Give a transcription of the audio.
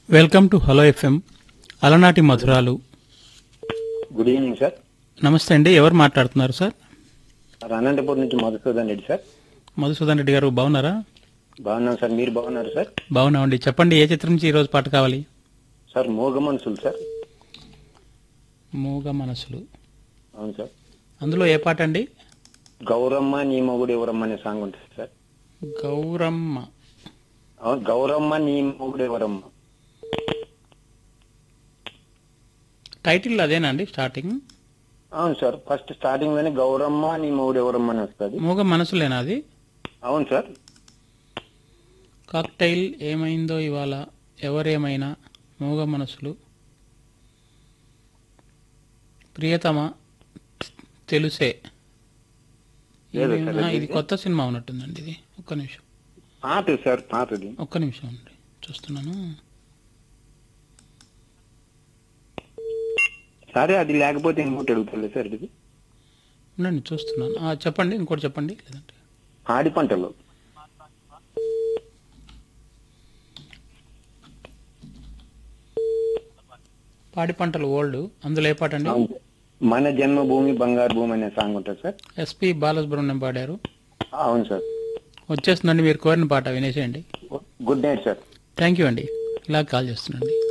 Welcome to hello FM అలనాటి మధురాలు good evening sir నమస్తే అండి ఎవరు మాట్లాడుతున్నారు సార్ సార్ అనంతపురం నుంచి మధుసూదన్ రెడ్డి సార్ మధుసూదన్ రెడ్డి గారు బాగున్నారా బాగున్నాం సార్ మీరు బాగున్నారు సార్ బాగున్నామండి చెప్పండి ఏ చిత్రం నుంచి ఈరోజు పాట కావాలి సార్ మోగ మనుషులు సార్ మూగ మనసులు అవును సార్ అందులో ఏ పాట అండి గౌరమ్మ నీ మొగుడు ఎవరమ్మ అనే సాంగ్ ఉంటుంది సార్ గౌరమ్మ అవును గౌరమ్మ నీ మొగుడు ఎవరమ్మ టైటిల్ అదేనా అండి స్టార్టింగ్ అవును సార్ ఫస్ట్ స్టార్టింగ్ లోనే గౌరమ్మ నీ మొగుడు ఎవరమ్మ అని వస్తుంది మూగ మనసులేనా అది అవును సార్ కాక్టైల్ ఏమైందో ఇవాళ ఎవరేమైనా మూగ మనసులు ప్రియతమ తెలుసే లేదు ఇది- సార్, ఆ, ఇది- ఇది కొత్త సినిమా ఉన్నట్టుందండి ఇది ఒక్క నిమిషం పాత సార్ పాతది ఒక్క నిమిషం అండి చూస్తున్నాను సరే అది లేకపోతే ఇంకోటి అడుగుతుంది సార్ ఇది ఉండండి చూస్తున్నాను ఆ, చెప్పండి ఇంకోటి చెప్పండి లేదంటే ఆడి పంటలు పాడి పంటలు ఓల్డ్ అందులో ఏ పాట అండి అవును సార్. మన జన్మభూమి బంగారు భూమి అనే సాంగ్ ఉంటుంది సార్ ఎస్పి బాలసుబ్రహ్మణ్యం పాడారు అవును సార్ వచ్చేస్తుందండి మీరు కోరిన పాట వినేసేయండి good night sir thank you అండి ఇలా కాల్ చేస్తున్నాండి